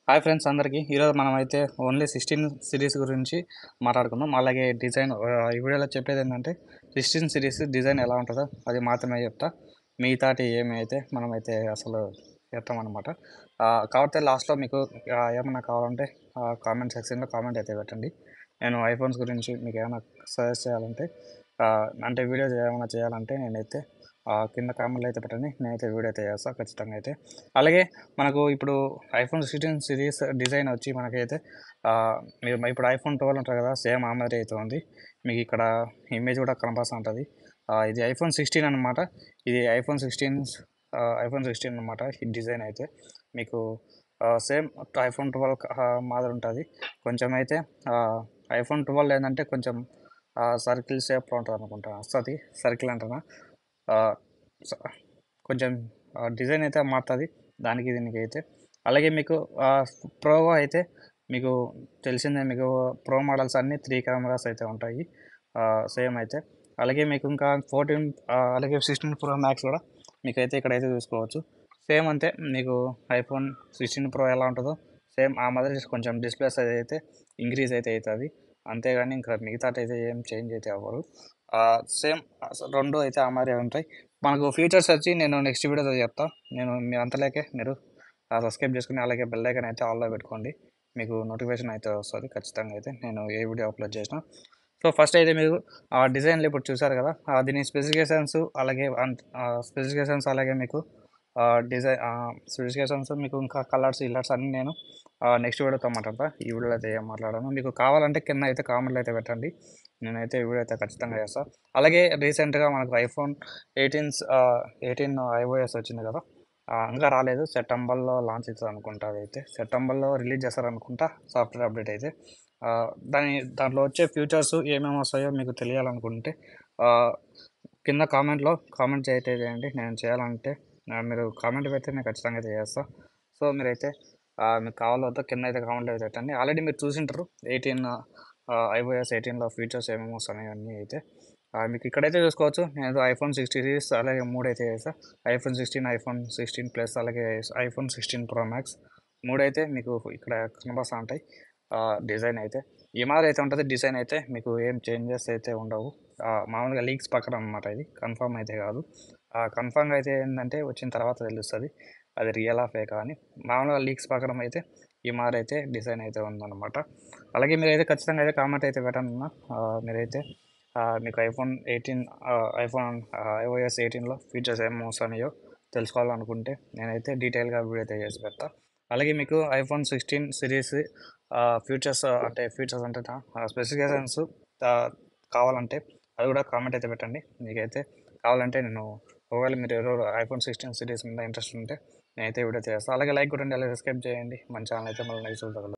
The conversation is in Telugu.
హాయ్ ఫ్రెండ్స్ అందరికీ ఈరోజు మనం అయితే ఓన్లీ సిక్స్టీన్ సిరీస్ గురించి మాట్లాడుకుందాం అలాగే డిజైన్ ఆ, ఈ వీడియోలో చెప్పేది ఏంటంటే సిక్స్టీన్ సిరీస్ డిజైన్ ఎలా ఉంటుందో అది మాత్రమే చెప్తా మిగతాటి ఏమి అయితే మనమైతే అసలు చెప్తామన్నమాట కాబట్టి లాస్ట్లో మీకు ఆ, ఏమన్నా కావాలంటే కామెంట్ సెక్షన్లో కామెంట్ అయితే పెట్టండి నేను ఐఫోన్స్ గురించి మీకు ఏమైనా సజెస్ట్ చేయాలంటే ఆ, అంటే వీడియో ఏమైనా చేయాలంటే నేనైతే ఆ, కింద కామెంట్లు అయితే పెట్టండి నేనైతే వీడియో అయితే చేస్తాను ఖచ్చితంగా అయితే అలాగే మనకు ఇప్పుడు ఐఫోన్ సిక్స్టీన్ సిరీస్ డిజైన్ వచ్చి మనకైతే ఆ, మీరు ఇప్పుడు ఐఫోన్ ట్వెల్వ్ ఉంటుంది కదా సేమ్ ఆ మాదిరి అయితే ఉంది మీకు ఇక్కడ ఇమేజ్ కూడా కనపడుతూ ఉంటుంది ఆ, ఇది ఐఫోన్ సిక్స్టీన్ అనమాట ఇది ఐఫోన్ సిక్స్టీన్ ఐఫోన్ సిక్స్టీన్ అనమాట ఈ డిజైన్ అయితే మీకు సేమ్ ఐఫోన్ ట్వెల్వ్ మాదిరి ఉంటుంది కొంచెం అయితే ఐఫోన్ ట్వెల్వ్ ఏంటంటే కొంచెం సర్కిల్ షేప్లో ఉంటుంది అనుకుంటా వస్తుంది సర్కిల్ అంటున్నా ఆ, స- కొంచెం డిజైన్ అయితే మారుతుంది దానికి దీనికి అయితే అలాగే మీకు ప్రో అయితే మీకు తెలిసిందే మీకు ప్రో మోడల్స్ అన్నీ త్రీ కెమెరాస్ అయితే ఉంటాయి సేమ్ అయితే అలాగే మీకు ఇంకా ఫోర్టీన్ అలాగే సిక్స్టీన్ ప్రో మ్యాక్స్ కూడా మీకు అయితే ఇక్కడైతే చూసుకోవచ్చు సేమ్ అంతే మీకు ఐఫోన్ సిక్స్టీన్ ప్రో ఎలా ఉంటుందో సేమ్ ఆ మాదిరి కొంచెం డిస్ప్లేస్ అయితే ఇంక్రీజ్ అయితే అవుతుంది అంతేగాని ఇంకా మిగతా అయితే ఏం చేంజ్ అయితే అవ్వరు సేమ్ రెండు అయితే ఆ మాదిరి ఉంటాయి మనకు ఫీచర్స్ వచ్చి నేను నెక్స్ట్ వీడియోలో చెప్తా నేను మీ అంతలేకే మీరు సబ్స్క్రైబ్ చేసుకుని అలాగే బెల్ ఐకాన్ అయితే ఆన్లో పెట్టుకోండి మీకు నోటిఫికేషన్ అయితే వస్తుంది ఖచ్చితంగా అయితే నేను ఏ వీడియో అప్లోడ్ చేసినా సో ఫస్ట్ అయితే మీరు ఆ డిజైన్లు ఇప్పుడు చూసారు కదా ఆ దీని స్పెసిఫికేషన్స్ అలాగే స్పెసిఫికేషన్స్ అలాగే మీకు డిజైన్ స్పెసిఫికేషన్స్ మీకు ఇంకా కలర్స్ ఇలర్స్ అన్నీ నేను నెక్స్ట్ వీడియోతో మాట్లాడతా ఈ వీడియోలో అయితే ఏం మాట్లాడాను మీకు కావాలంటే కింద అయితే కామెంట్లు అయితే పెట్టండి నేనైతే ఈ వీడియో అయితే ఖచ్చితంగా చేస్తాను అలాగే రీసెంట్గా మనకు ఐఫోన్ ఎయిటీన్స్ ఎయిటీన్ ఐఓఎస్ వచ్చింది కదా ఆ, ఇంకా రాలేదు సెప్టెంబర్లో లాంచ్ అవుతుంది అనుకుంటా అదైతే సెప్టెంబర్లో రిలీజ్ చేస్తారనుకుంటా సాఫ్ట్వేర్ అప్డేట్ అయితే ఆ, దాని దాంట్లో వచ్చే ఫ్యూచర్స్ ఏమేమి వస్తాయో మీకు తెలియాలనుకుంటే ఆ, కింద కామెంట్లో కామెంట్ అయితే చేయండి నేను చేయాలంటే ఆ, మీరు కామెంట్ పెడితే నేను ఖచ్చితంగా అయితే చేస్తాను సో మీరైతే ఆ, మీకు కావాలో కింద అయితే కామెంట్ అయితే పెట్టండి ఆల్రెడీ మీరు చూసింటారు ఎయిటీన్ ఐఓఎస్ ఎయిటీన్లో ఫీచర్స్ ఏమేమి వస్తున్నాయి అన్నీ అయితే ఆ, మీకు ఇక్కడైతే చూసుకోవచ్చు నేను ఐఫోన్ సిక్స్టీ సిరీస్ అలాగే మూడు అయితే చేసా iPhone sixteen iPhone sixteen plus అలాగే ఐఫోన్ సిక్స్టీన్ ప్రో మ్యాక్స్ మూడైతే మీకు ఇక్కడ కనబడుతూ ఉంటాయి డిజైన్ అయితే ఈ మాదిరి అయితే ఉంటుంది డిజైన్ అయితే మీకు ఏం చేంజెస్ అయితే ఉండవు ఆ, మామూలుగా లీక్స్ పక్కన అనమాట ఇది కన్ఫర్మ్ అయితే కాదు కన్ఫర్మ్ అయితే ఏంటంటే వచ్చిన తర్వాత తెలుస్తుంది అది రియల్ ఆఫ్ ఫేక్ అని మామూలుగా లీక్స్ ప్రకారం అయితే ఈ మాదిరి అయితే డిజైన్ అయితే ఉందన్నమాట అలాగే మీరైతే ఖచ్చితంగా అయితే కామెంట్ అయితే పెట్టండి అన్న. ఆ, మీరైతే ఆ, మీకు ఐఫోన్ ఎయిటీన్ ఐఫోన్ ఐఓఎస్ ఎయిటీన్లో ఫీచర్స్ ఏం వస్తున్నాయో తెలుసుకోవాలనుకుంటే నేనైతే డీటెయిల్గా వీడియో అయితే చేసి పెడతా అలాగే మీకు ఐఫోన్ సిక్స్టీన్ సిరీస్ ఫ్యూచర్స్ అంటే ఫీచర్స్ అంటే స్పెసిఫికేషన్స్ కావాలంటే అది కూడా కామెంట్ అయితే పెట్టండి మీకైతే కావాలంటే నేను ఒకవేళ మీరు ఎవరు ఐఫోన్ సిక్స్టీన్ సిరీస్ మీద ఇంట్రెస్ట్ ఉంటే నేనైతే వీడియో చేస్తాను అలాగే లైక్ కొట్టండి అలాగే సబ్స్క్రైబ్ చేయండి మన ఛానల్ అయితే మళ్ళీ నెక్స్ట్